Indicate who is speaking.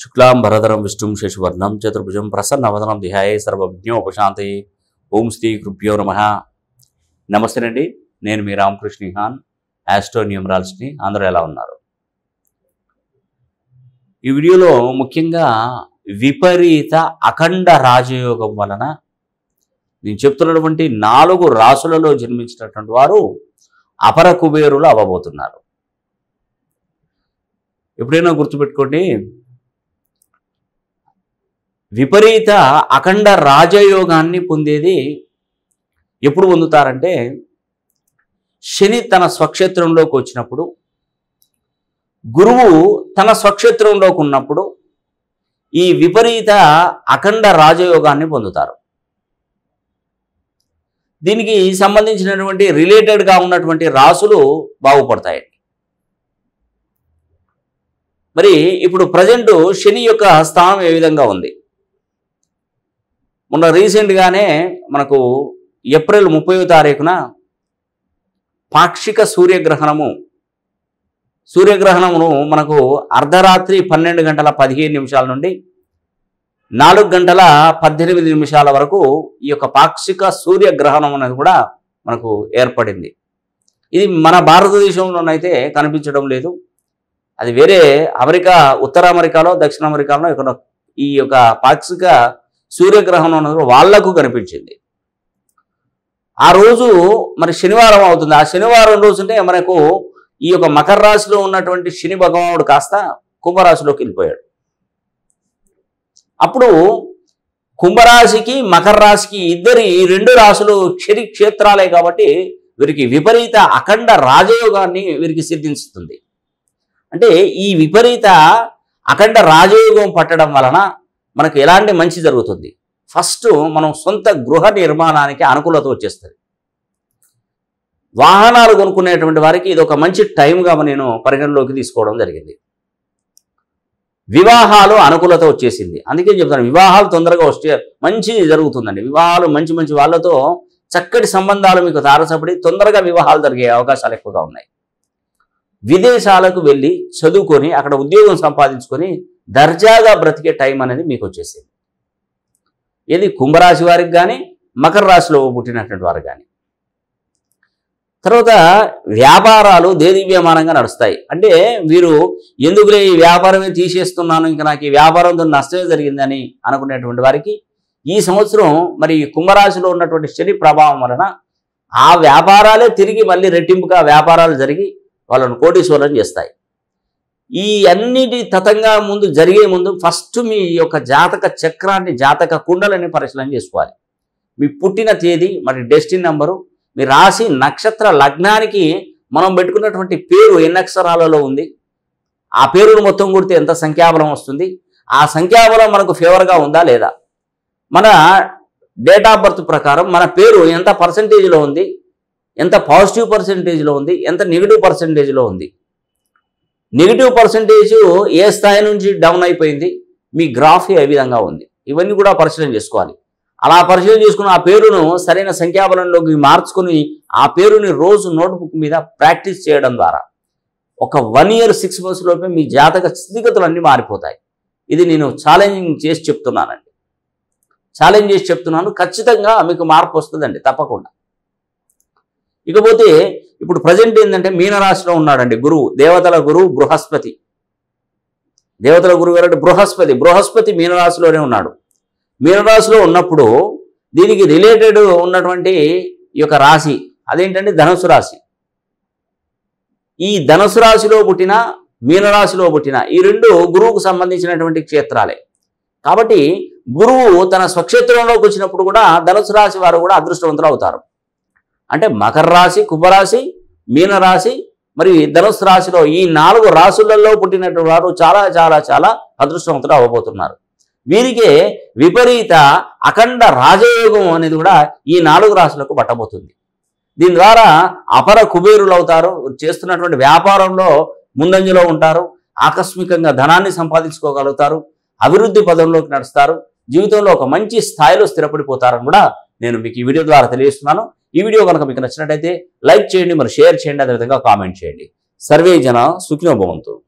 Speaker 1: శుక్లాం భరధరం విష్ణుం శశివర్ణం చతుర్భుజం ప్రసన్నవదనం ధ్యాయే సర్వజ్ఞోపశాంతి ఓం శ్రీ కృప్యో నమ నమస్తేనండి నేను మీ రామకృష్ణ హాన్ యాస్ట్రో న్యూమరాల్స్ని అందరూ ఎలా ఉన్నారు ఈ వీడియోలో ముఖ్యంగా విపరీత అఖండ రాజయోగం వలన నేను చెప్తున్నటువంటి నాలుగు రాసులలో జన్మించినటువంటి వారు అపర కుబేరులు అవ్వబోతున్నారు ఎప్పుడైనా గుర్తుపెట్టుకోండి విపరీత అఖండ రాజయోగాన్ని పొందేది ఎప్పుడు పొందుతారంటే శని తన స్వక్షేత్రంలోకి వచ్చినప్పుడు గురువు తన స్వక్షేత్రంలోకి ఉన్నప్పుడు ఈ విపరీత అఖండ రాజయోగాన్ని పొందుతారు దీనికి సంబంధించినటువంటి రిలేటెడ్గా ఉన్నటువంటి రాసులు బాగుపడతాయండి మరి ఇప్పుడు ప్రజెంట్ శని యొక్క స్థానం ఏ విధంగా ఉంది మొన్న రీసెంట్గానే మనకు ఏప్రిల్ ముప్పయో తారీఖున పాక్షిక సూర్యగ్రహణము సూర్యగ్రహణమును మనకు అర్ధరాత్రి పన్నెండు గంటల పదిహేను నిమిషాల నుండి నాలుగు గంటల పద్దెనిమిది నిమిషాల వరకు ఈ యొక్క పాక్షిక సూర్యగ్రహణం అనేది కూడా మనకు ఏర్పడింది ఇది మన భారతదేశంలోనైతే కనిపించడం లేదు అది వేరే అమెరికా ఉత్తర అమెరికాలో దక్షిణ అమెరికాలో ఇక్కడ ఈ యొక్క పాక్షిక సూర్యగ్రహణం అనేది వాళ్లకు కనిపించింది ఆ రోజు మరి శనివారం అవుతుంది ఆ శనివారం రోజునే మనకు ఈ యొక్క మకర రాశిలో ఉన్నటువంటి శని భగవానుడు కాస్త కుంభరాశిలోకి వెళ్ళిపోయాడు అప్పుడు కుంభరాశికి మకర రాశికి ఇద్దరి ఈ రెండు రాశులు క్షరి క్షేత్రాలే కాబట్టి వీరికి విపరీత అఖండ రాజయోగాన్ని వీరికి సిద్ధిస్తుంది అంటే ఈ విపరీత అఖండ రాజయోగం పట్టడం వలన మనకు ఎలాంటి మంచి జరుగుతుంది ఫస్ట్ మనం సొంత గృహ నిర్మాణానికి అనుకూలత వచ్చేస్తుంది వాహనాలు కొనుక్కునేటువంటి వారికి ఇది ఒక మంచి టైంగా నేను పరిగణలోకి తీసుకోవడం జరిగింది వివాహాలు అనుకూలత వచ్చేసింది అందుకే చెప్తాను వివాహాలు తొందరగా వస్తే మంచి జరుగుతుందండి వివాహాలు మంచి మంచి వాళ్ళతో చక్కటి సంబంధాలు మీకు తారసపడి తొందరగా వివాహాలు జరిగే అవకాశాలు ఎక్కువగా ఉన్నాయి విదేశాలకు వెళ్ళి చదువుకొని అక్కడ ఉద్యోగం సంపాదించుకొని దర్జాగా బ్రతికే టైం అనేది మీకు వచ్చేసింది ఇది కుంభరాశి వారికి కానీ మకర రాశిలో పుట్టినటువంటి వారికి కానీ తర్వాత వ్యాపారాలు దేదీవ్యమానంగా నడుస్తాయి అంటే వీరు ఎందుకులే ఈ వ్యాపారమే తీసేస్తున్నాను ఇంకా నాకు ఈ వ్యాపారంతో నష్టమే జరిగిందని అనుకునేటువంటి వారికి ఈ సంవత్సరం మరి ఈ కుంభరాశిలో ఉన్నటువంటి శని ప్రభావం వలన ఆ వ్యాపారాలే తిరిగి మళ్ళీ రెట్టింపుగా వ్యాపారాలు జరిగి వాళ్ళను కోటీశ్వరం చేస్తాయి ఈ అన్నిటి తతంగా ముందు జరిగే ముందు ఫస్ట్ మీ యొక్క జాతక చక్రాన్ని జాతక కుండలని పరిశీలన చేసుకోవాలి మీ పుట్టిన తేదీ మరి డెస్టిన్ నెంబరు మీ రాశి నక్షత్ర లగ్నానికి మనం పెట్టుకున్నటువంటి పేరు ఎన్ని అక్షరాలలో ఉంది ఆ పేరును మొత్తం కొడితే ఎంత సంఖ్యాబలం వస్తుంది ఆ సంఖ్యాబలం మనకు ఫేవర్గా ఉందా లేదా మన డేట్ ఆఫ్ బర్త్ ప్రకారం మన పేరు ఎంత పర్సంటేజ్లో ఉంది ఎంత పాజిటివ్ పర్సంటేజ్లో ఉంది ఎంత నెగిటివ్ పర్సంటేజ్లో ఉంది నెగిటివ్ పర్సంటేజ్ ఏ స్థాయి నుంచి డౌన్ అయిపోయింది మీ గ్రాఫ్ ఏ విధంగా ఉంది ఇవన్నీ కూడా పరిశీలన చేసుకోవాలి అలా పరిశీలన చేసుకుని ఆ పేరును సరైన సంఖ్యాబలంలోకి మార్చుకుని ఆ పేరుని రోజు నోట్బుక్ మీద ప్రాక్టీస్ చేయడం ద్వారా ఒక వన్ ఇయర్ సిక్స్ మంత్స్ లోపే మీ జాతక స్థితిగతులు అన్నీ మారిపోతాయి ఇది నేను ఛాలెంజింగ్ చేసి చెప్తున్నానండి ఛాలెంజ్ చేసి చెప్తున్నాను ఖచ్చితంగా మీకు మార్పు వస్తుందండి తప్పకుండా ఇకపోతే ఇప్పుడు ప్రజెంట్ ఏంటంటే మీనరాశిలో ఉన్నాడండి గురువు దేవతల గురువు బృహస్పతి దేవతల గురువు గారు బృహస్పతి బృహస్పతి మీనరాశిలోనే ఉన్నాడు మీనరాశిలో ఉన్నప్పుడు దీనికి రిలేటెడ్ ఉన్నటువంటి ఈ యొక్క రాశి అదేంటంటే ధనుసు రాశి ఈ ధనుసు రాశిలో పుట్టిన మీనరాశిలో పుట్టిన ఈ రెండు గురువుకు సంబంధించినటువంటి క్షేత్రాలే కాబట్టి గురువు తన స్వక్షేత్రంలోకి వచ్చినప్పుడు కూడా ధనుసు రాశి వారు కూడా అదృష్టవంతులు అవుతారు అంటే మకర రాశి కుంభరాశి మీనరాశి మరి ధనుసు రాశిలో ఈ నాలుగు రాశులలో పుట్టినటువంటి వారు చాలా చాలా చాలా అదృష్టవంతులు అవ్వబోతున్నారు వీరికే విపరీత అఖండ రాజయోగం అనేది కూడా ఈ నాలుగు రాశులకు పట్టబోతుంది దీని ద్వారా అపర కుబేరులు అవుతారు చేస్తున్నటువంటి వ్యాపారంలో ముందంజలో ఉంటారు ఆకస్మికంగా ధనాన్ని సంపాదించుకోగలుగుతారు అభివృద్ధి పదంలోకి నడుస్తారు జీవితంలో ఒక మంచి స్థాయిలో స్థిరపడిపోతారని కూడా నేను మీకు ఈ వీడియో ద్వారా తెలియజేస్తున్నాను ఈ వీడియో కనుక మీకు నచ్చినట్టయితే లైక్ చేయండి మరి షేర్ చేయండి అదేవిధంగా కామెంట్ చేయండి సర్వే జన సుఖినో భవంతు